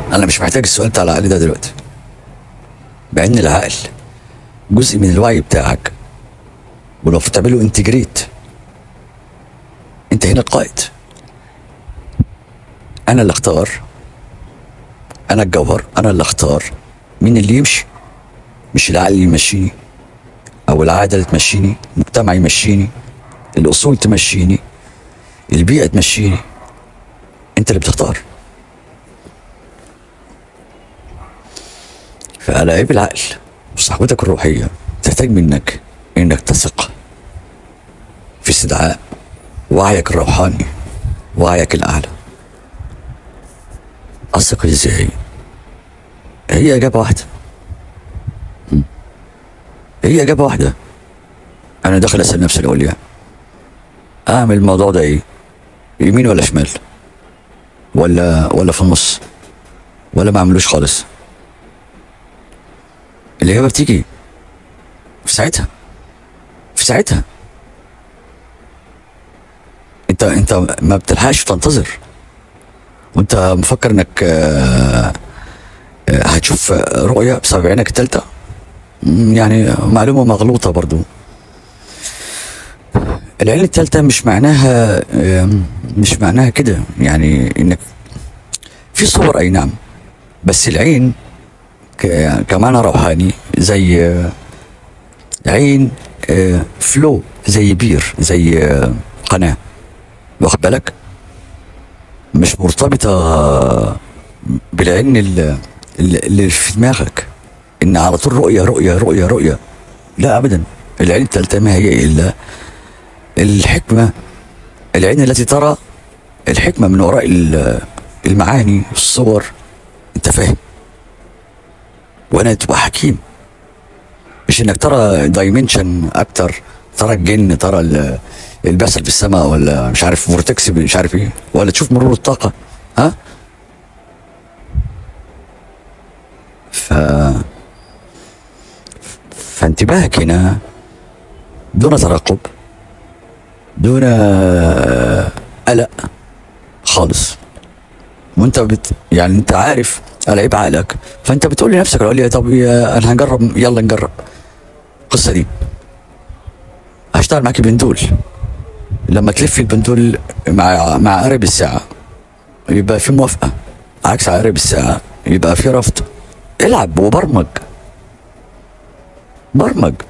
انا مش محتاج السؤال بتاع العقل ده دلوقتي بان العقل جزء من الوعي بتاعك ولو بتعمله انتجريت انت هنا القائد انا اللي اختار انا الجوهر انا اللي اختار مين اللي يمشي مش العقل اللي يمشيني او العاده اللي تمشيني المجتمع يمشيني الاصول تمشيني البيئه تمشيني انت اللي بتختار فألاعيب العقل وصحبتك الروحية تحتاج منك إنك تثق في استدعاء وعيك الروحاني وعيك الأعلى أثق إزاي؟ هي إجابة واحدة م. هي إجابة واحدة أنا داخل أسأل نفسي الأول يعني أعمل الموضوع ده إيه؟ يمين ولا شمال؟ ولا ولا في النص؟ ولا ما أعملوش خالص؟ الإجابة بتيجي في ساعتها في ساعتها انت انت ما بتلحقش تنتظر وانت مفكر انك آه، آه، هتشوف رؤية بسبب عينك التالتة مم، يعني معلومة مغلوطة برضو العين التالتة مش معناها آم، مش معناها كده يعني انك في صور اي نعم بس العين ك- كمعنى روحاني زي آه، عين آه، فلو زي بير زي آه، قناة واخد بالك مش مرتبطة بالعين ال- ال- اللي في دماغك ان على طول رؤية رؤية رؤية رؤية لا ابدا العين التالتة ما هي الا الحكمة العين التي ترى الحكمة من وراء ال- المعاني الصور انت فاهم وانا تبقى حكيم مش انك ترى دايمنشن اكتر ترى الجن ترى ال- البسل في السماء ولا مش عارف فورتكس مش عارف ايه ولا تشوف مرور الطاقه ها ف فانتباهك هنا دون ترقب دون قلق خالص وانت بت يعني انت عارف العيب عقلك فانت بتقول لنفسك العليا طب يا- انا هنجرب يلا نجرب القصه دي هشتغل معاك بندول لما تلف البندول مع مع عقارب الساعه يبقى في موافقه عكس عقارب الساعه يبقى في رفض العب وبرمج برمج